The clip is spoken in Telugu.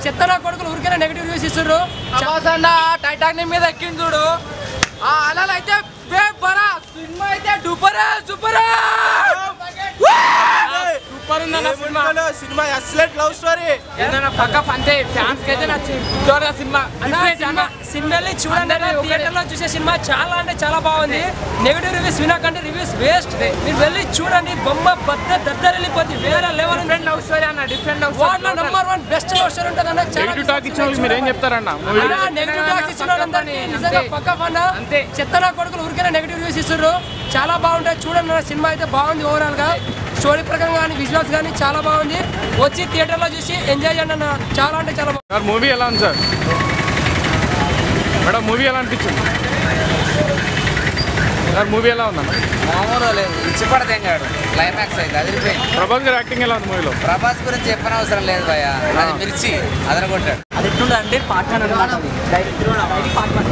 చెత్తనా కొడుకులు ఊరికైనా నెగిటివ్ రివ్యూస్ ఇస్తారు అన్న టైటానిక్ మీద ఎక్కింది చూడు ఆ అలలు అయితే బరా సినిమా అయితే డూపరా సూపరా సూపర్ ఉందన్న cinema cinema excellent love story ఏదైనా పక్క అంతే ఫ్యాన్స్ కి అయితే నచ్చింది చూడగా సినిమా అన్నా, సినిమా సినిమాని చూడండి అన్నా, థియేటర్ లో చూసే సినిమా చాలా అంటే చాలా బాగుంది నెగిటివ్ రివ్యూస్ వినకండి రివ్యూస్ వేస్ట్ మీరు వెళ్ళి చూడండి బొమ్మ బద్ద దద్దరు వెళ్ళిపోద్ది వేరే లెవెల్ డిఫరెంట్ లవ్ స్టోరీ అన్న different love what number one best love story ఉంటుంది అన్న చాలా నెగిటివ్ టాక్ ఇచ్చిన వాళ్ళకి మీరు ఏం చెప్తారన్న మూవీ నెగిటివ్ టాక్స్ ఇచ్చిన వాళ్ళందరికీ నిజంగా పక్క ఫన్న అంతే. చెత్తనా కొడుకులు ఊరికైనా నెగిటివ్ రివ్యూస్ ఇస్తారు చాలా బాగుంటాయి చూడండి అన్న సినిమా అయితే బాగుంది ఓవరాల్ గా స్టోరీ ప్రకారం కానీ విజువల్స్ కానీ చాలా బాగుంది వచ్చి థియేటర్ లో చూసి ఎంజాయ్ చేయండి అన్న చాలా అంటే చాలా బాగుంది సార్ మూవీ ఎలా ఉంది సార్ మేడం మూవీ ఎలా అనిపించింది సార్ మూవీ ఎలా ఉందన్న మామూలు లేదు ఇచ్చిపడదేం కాడు క్లైమాక్స్ అయితే అదిరిపోయింది ప్రభాస్ గారి యాక్టింగ్ ఎలా ఉంది మూవీలో ప్రభాస్ గురించి చెప్పనవసరం లేదు భయ్య అది మిర్చి అదనగొట్టాడు అది ఎట్లుండే అంటే పార్ట్ వన్ అనమాట డైరెక్ట్ పార్ట్ వన్